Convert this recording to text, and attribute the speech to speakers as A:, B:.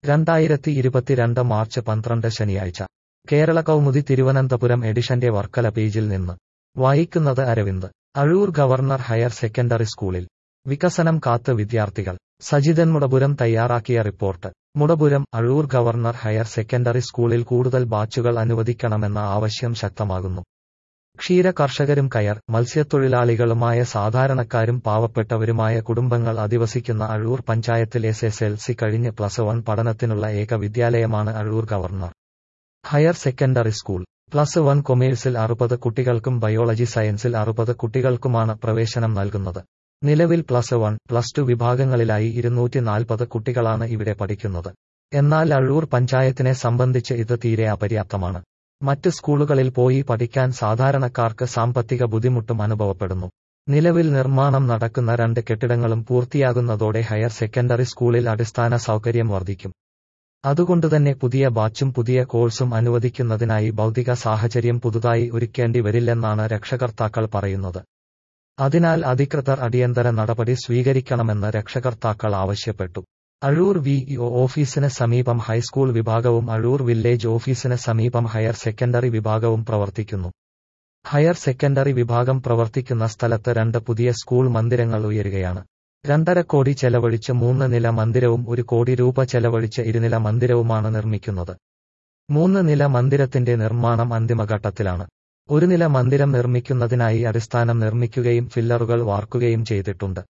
A: രണ്ടായിരത്തി ഇരുപത്തിരണ്ട് മാർച്ച് പന്ത്രണ്ട് ശനിയാഴ്ച കേരള കൗമുദി തിരുവനന്തപുരം എഡിഷന്റെ വർക്കല പേജിൽ നിന്ന് വായിക്കുന്നത് Aravind Azhoor government higher secondary സ്കൂളിൽ വികസനം കാത്ത് വിദ്യാർത്ഥികൾ സജിതൻ മുടപുരം തയ്യാറാക്കിയ report Mudapuram Azhoor government higher secondary സ്കൂളിൽ കൂടുതൽ ബാച്ചുകൾ അനുവദിക്കണമെന്ന ആവശ്യം ശക്തമാകുന്നു ക്ഷീര കർഷകരും കയർ മത്സ്യത്തൊഴിലാളികളുമായ സാധാരണക്കാരും പാവപ്പെട്ടവരുമായ കുടുംബങ്ങൾ അധിവസിക്കുന്ന അഴൂർ പഞ്ചായത്തിൽ എസ് എസ് എൽ സി കഴിഞ്ഞ് പ്ലസ് വൺ പഠനത്തിനുള്ള ഏക വിദ്യാലയമാണ് Azhoor government higher secondary school plus one കൊമേഴ്സിൽ അറുപത് കുട്ടികൾക്കും ബയോളജി സയൻസിൽ അറുപത് കുട്ടികൾക്കുമാണ് പ്രവേശനം നൽകുന്നത് നിലവിൽ പ്ലസ് വൺ പ്ലസ് ടു വിഭാഗങ്ങളിലായി ഇരുന്നൂറ്റി നാൽപ്പത് കുട്ടികളാണ് ഇവിടെ പഠിക്കുന്നത് എന്നാൽ അഴൂർ പഞ്ചായത്തിനെ സംബന്ധിച്ച് ഇത് തീരെ അപര്യാപ്തമാണ് മറ്റ് സ്കൂളുകളിൽ പോയി പഠിക്കാൻ സാധാരണക്കാർക്ക് സാമ്പത്തിക ബുദ്ധിമുട്ടും അനുഭവപ്പെടുന്നു നിലവിൽ നിർമ്മാണം നടക്കുന്ന രണ്ട് കെട്ടിടങ്ങളും പൂർത്തിയാകുന്നതോടെ ഹയർ സെക്കൻഡറി സ്കൂളിൽ അടിസ്ഥാന സൗകര്യം വർദ്ധിക്കും അതുകൊണ്ടുതന്നെ പുതിയ ബാച്ചും പുതിയ കോഴ്സും അനുവദിക്കുന്നതിനായി ഭൗതിക സാഹചര്യം പുതുതായി ഒരുക്കേണ്ടി വരില്ലെന്നാണ് രക്ഷകർത്താക്കൾ പറയുന്നത് അതിനാൽ അധികൃതർ അടിയന്തര നടപടി സ്വീകരിക്കണമെന്ന് രക്ഷകർത്താക്കൾ ആവശ്യപ്പെട്ടു അഴൂർ വി ഓഫീസിന് സമീപം ഹൈസ്കൂൾ വിഭാഗവും അഴൂർ വില്ലേജ് ഓഫീസിന് സമീപം ഹയർ സെക്കൻഡറി വിഭാഗവും പ്രവർത്തിക്കുന്നു ഹയർ സെക്കൻഡറി വിഭാഗം പ്രവർത്തിക്കുന്ന സ്ഥലത്ത് രണ്ട് പുതിയ സ്കൂൾ മന്ദിരങ്ങൾ ഉയരുകയാണ് രണ്ടര കോടി ചെലവഴിച്ച് മൂന്ന് നില മന്ദിരവും ഒരു കോടി രൂപ ചെലവഴിച്ച് ഇരുനില മന്ദിരവുമാണ് നിർമ്മിക്കുന്നത് മൂന്ന് നില മന്ദിരത്തിന്റെ നിർമ്മാണം അന്തിമഘട്ടത്തിലാണ് ഒരു നില മന്ദിരം നിർമ്മിക്കുന്നതിനായി അടിസ്ഥാനം നിർമ്മിക്കുകയും ഫില്ലറുകൾ വാർക്കുകയും ചെയ്തിട്ടുണ്ട്